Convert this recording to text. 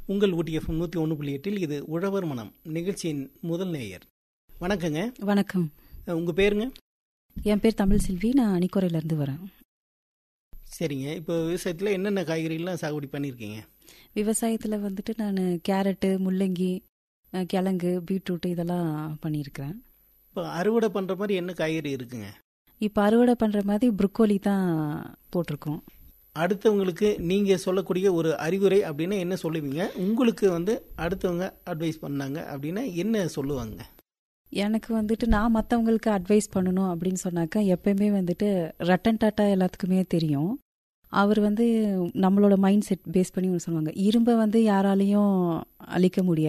உங்கள் ஊட்டிய நூற்றி ஒன்று புள்ளி எட்டில் இது உழவர் மனம் நிகழ்ச்சியின் முதல் நேயர் வணக்கங்க வணக்கம் உங்கள் பேருங்க என் பேர் தமிழ் செல்வி நான் அணிக்கோரையிலேருந்து வரேன் சரிங்க இப்போ விவசாயத்தில் என்னென்ன காய்கறிகள்லாம் சாகுபடி பண்ணியிருக்கீங்க விவசாயத்தில் வந்துட்டு நான் கேரட்டு முள்ளங்கி அஹ், கிழங்கு பீட்ரூட் இதெல்லாம் பண்ணியிருக்கிறேன் இப்போ அறுவடை பண்ணுற மாதிரி என்ன காய்கறி இருக்குங்க இப்போ அறுவடை பண்ணுற மாதிரி ப்ரொக்கோலி தான் போட்டிருக்கோம் அடுத்தவங்களுக்கு நீங்கள் சொல்லக்கூடிய ஒரு அறிவுரை அப்படின்னா என்ன சொல்லுவீங்க உங்களுக்கு வந்து அடுத்தவங்க அட்வைஸ் பண்ணாங்க அப்படின்னா என்ன சொல்லுவாங்க எனக்கு வந்துட்டு நான் மற்றவங்களுக்கு அட்வைஸ் பண்ணணும் அப்படின்னு சொன்னாக்கா எப்பயுமே வந்துட்டு ரட்டன் டாட்டா எல்லாத்துக்குமே தெரியும் அவர் வந்து நம்மளோட மைண்ட் செட் பேஸ் பண்ணி ஒன்று சொல்லுவாங்க இரும்பை வந்து யாராலையும் அழிக்க முடியாது